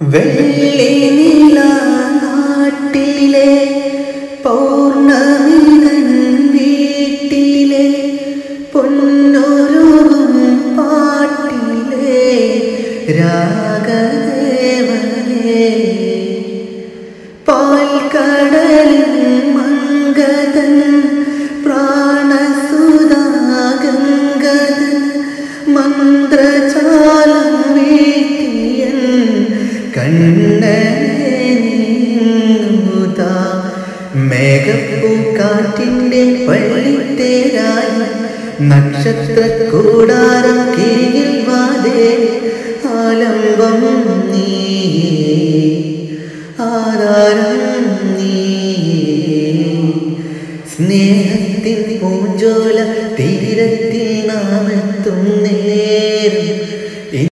വെള്ളിനില നാട്ടിലെ പൗർണമിതൻ വീട്ടിലെ പൊന്നൊരുകും പാട്ടിലെ രാഗദേവനേ പാൽക്കടലിൻ മങ്കതൻ പ്രാണസുധാഗംഗതൻ മന്ത്രജാലം വീട്ടിയൻ കണ്ണനൂതാ മേഘപ്പൂക്കാറ്റിൻ്റെ പള്ളിത്തേരായി നക്ഷത്ര കൂടാരം കീഴിൽ വാതേ ആലംബം നീയേ ആധാരം നീയേ സ്നേഹത്തിൻ പൂഞ്ചോല തീരത്തിൽ നാമെത്തും നേരം